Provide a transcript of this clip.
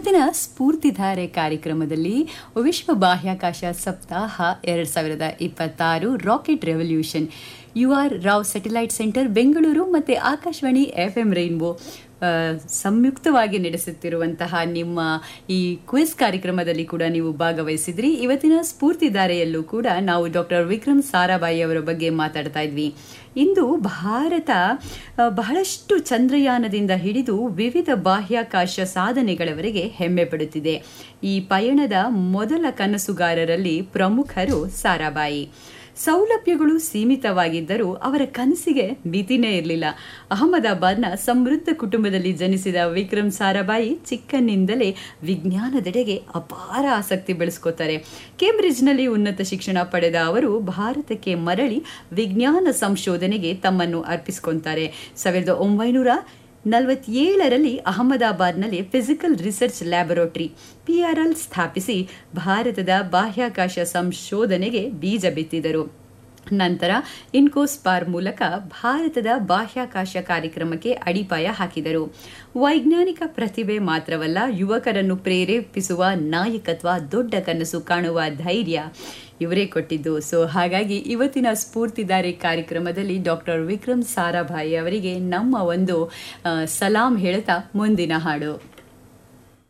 ಇವತ್ತಿನ ಸ್ಫೂರ್ತಿಧಾರೆ ಕಾರ್ಯಕ್ರಮದಲ್ಲಿ ವಿಶ್ವ ಬಾಹ್ಯಾಕಾಶ ಸಪ್ತಾಹ ಎರಡು ಸಾವಿರದ ಇಪ್ಪತ್ತಾರು rocket revolution U R Rao satellite centre Bengaluru ಮತ್ತು ಆಕಾಶವಾಣಿ ಎಫ್ ಎಂ ರೈನ್ಬೋ ಆ, ಸಂಯುಕ್ತವಾಗಿ ನಡೆಸುತ್ತಿರುವಂತಹ ನಿಮ್ಮ ಈ ಕ್ವಿಜ್ ಕಾರ್ಯಕ್ರಮದಲ್ಲಿ ಕೂಡ ನೀವು ಭಾಗವಹಿಸಿದ್ರಿ ಇವತ್ತಿನ ಸ್ಫೂರ್ತಿಧಾರೆಯಲ್ಲೂ ಕೂಡ ನಾವು ಡಾಕ್ಟರ್ ವಿಕ್ರಮ್ ಸಾರಾಭಾಯಿ ಅವರ ಬಗ್ಗೆ ಮಾತಾಡ್ತಾ ಇದ್ವಿ ಇಂದು ಭಾರತ ಆ, ಬಹಳಷ್ಟು ಚಂದ್ರಯಾನದಿಂದ ಹಿಡಿದು ವಿವಿಧ ಬಾಹ್ಯಾಕಾಶ ಸಾಧನೆಗಳವರೆಗೆ ಹೆಮ್ಮೆ ಪಡುತ್ತಿದೆ ಈ ಪಯಣದ ಮೊದಲ ಕನಸುಗಾರರಲ್ಲಿ ಪ್ರಮುಖರು ಸಾರಾಭಾಯಿ ಸೌಲಭ್ಯಗಳು ಸೀಮಿತವಾಗಿದ್ದರೂ ಅವರ ಕನಸಿಗೆ ಮಿತಿನೇ ಇರಲಿಲ್ಲ ಅಹಮದಾಬಾದ್ನ ಸಮೃದ್ಧ ಕುಟುಂಬದಲ್ಲಿ ಜನಿಸಿದ ವಿಕ್ರಮ್ ಸಾರಾಭಾಯಿ ಚಿಕ್ಕನ್ನಿಂದಲೇ ವಿಜ್ಞಾನದೆಡೆಗೆ ಅಪಾರ ಆಸಕ್ತಿ ಬೆಳೆಸ್ಕೋತಾರೆ ಕೇಂಬ್ರಿಡ್ಜ್ನಲ್ಲಿ ಉನ್ನತ ಶಿಕ್ಷಣ ಪಡೆದ ಅವರು ಭಾರತಕ್ಕೆ ಮರಳಿ ವಿಜ್ಞಾನ ಸಂಶೋಧನೆಗೆ ತಮ್ಮನ್ನು ಅರ್ಪಿಸ್ಕೊಂತಾರೆ ಸಾವಿರದ ಒಂಬೈನೂರ ನಲವತ್ತೇಳರಲ್ಲಿ ಅಹಮದಾಬಾದ್ನಲ್ಲಿ ಫಿಸಿಕಲ್ ರಿಸರ್ಚ್ ಲ್ಯಾಬೊರೇಟರಿ ಪಿಆರ್ಎಲ್ ಸ್ಥಾಪಿಸಿ ಭಾರತದ ಬಾಹ್ಯಾಕಾಶ ಸಂಶೋಧನೆಗೆ ಬೀಜ ಬಿತ್ತಿದರು ನಂತರ ಇನ್ಕೋಸ್ಪಾರ್ ಮೂಲಕ ಭಾರತದ ಬಾಹ್ಯಾಕಾಶ ಕಾರ್ಯಕ್ರಮಕ್ಕೆ ಅಡಿಪಾಯ ಹಾಕಿದರು ವೈಜ್ಞಾನಿಕ ಪ್ರತಿಭೆ ಮಾತ್ರವಲ್ಲ ಯುವಕರನ್ನು ಪ್ರೇರೇಪಿಸುವ ನಾಯಕತ್ವ ದೊಡ್ಡ ಕನಸು ಕಾಣುವ ಧೈರ್ಯ ಇವರೇ ಕೊಟ್ಟಿದ್ದು ಸೊ ಹಾಗಾಗಿ ಇವತ್ತಿನ ಸ್ಫೂರ್ತಿದಾರಿ ಕಾರ್ಯಕ್ರಮದಲ್ಲಿ ಡಾಕ್ಟರ್ ವಿಕ್ರಮ್ ಸಾರಾಭಾಯಿ ಅವರಿಗೆ ನಮ್ಮ ಒಂದು ಆ, ಸಲಾಂ ಹೇಳ್ತಾ ಮುಂದಿನ ಹಾಡು